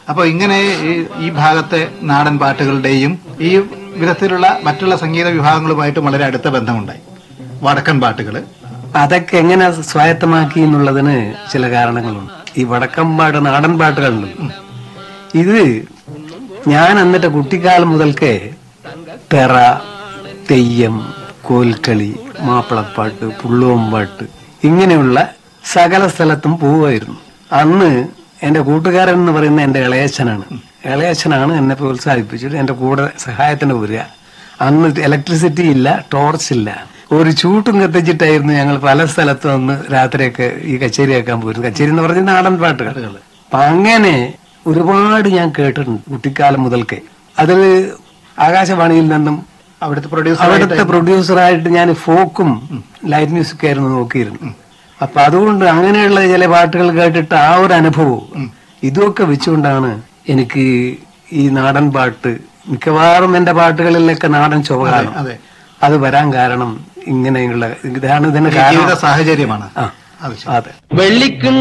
അപ്പൊ ഇങ്ങനെ ഈ- ഈ ഭാഗത്തെ നാടൻ പാട്ടുകളുടെയും ഈ വിധത്തിലുള്ള മറ്റുള്ള സംഗീത വിഭാഗങ്ങളുമായിട്ട് വളരെ അടുത്ത ബന്ധമുണ്ടായി വടക്കൻ പാട്ടുകള് അതൊക്കെ എങ്ങനെ സ്വായത്തമാക്കി എന്നുള്ളതിന് ചില കാരണങ്ങളുണ്ട് ഈ വടക്കമ്പാട് നാടൻ പാട്ടുകളുണ്ട് ഇത് ഞാൻ എന്നിട്ട് കുട്ടിക്കാലം മുതൽക്കേ തെറ തെയ്യം കോൽക്കളി മാപ്പിളപ്പാട്ട് പുള്ളുവമ്പാട്ട് ഇങ്ങനെയുള്ള സകല സ്ഥലത്തും പോവുമായിരുന്നു അന്ന് എന്റെ കൂട്ടുകാരൻ എന്ന് പറയുന്ന എന്റെ ഇളയച്ചനാണ് ഇളയച്ചനാണ് എന്നെ പ്രോത്സാഹിപ്പിച്ചിട്ട് എന്റെ കൂടെ സഹായത്തിന് വരിക അന്ന് ഇലക്ട്രിസിറ്റി ഇല്ല ടോർച്ച് ഇല്ല ഒരു ചൂട്ടും കത്തിച്ചിട്ടായിരുന്നു ഞങ്ങൾ പല സ്ഥലത്തും വന്ന് രാത്രിയൊക്കെ ഈ കച്ചേരി കേൾക്കാൻ പോയിരുന്നു കച്ചേരി എന്ന് പറഞ്ഞ നാടൻ പാട്ടുകൾ അപ്പൊ അങ്ങനെ ഒരുപാട് ഞാൻ കേട്ടിട്ടുണ്ട് കുട്ടിക്കാലം മുതൽക്കേ അതിൽ ആകാശവാണിയിൽ നിന്നും അവിടുത്തെ പ്രൊഡ്യൂസർ അവിടുത്തെ പ്രൊഡ്യൂസറായിട്ട് ഞാൻ ഫോക്കും ലൈറ്റ് മ്യൂസിക് ആയിരുന്നു നോക്കിയിരുന്നു അപ്പൊ അതുകൊണ്ട് അങ്ങനെയുള്ള ചില പാട്ടുകൾ കേട്ടിട്ട് ആ ഒരു അനുഭവവും ഇതൊക്കെ വെച്ചുകൊണ്ടാണ് എനിക്ക് ഈ നാടൻ പാട്ട് മിക്കവാറും എന്റെ പാട്ടുകളിലൊക്കെ നാടൻ ചുവ കാണും അതെ അത് വരാൻ കാരണം ഇങ്ങനെയുള്ള ഇതാണ് ഇതിന് ജീവിത കാരണം സാഹചര്യമാണ് ആ അത് ശരി. അതെ വെള്ളിക്കിണ്ണ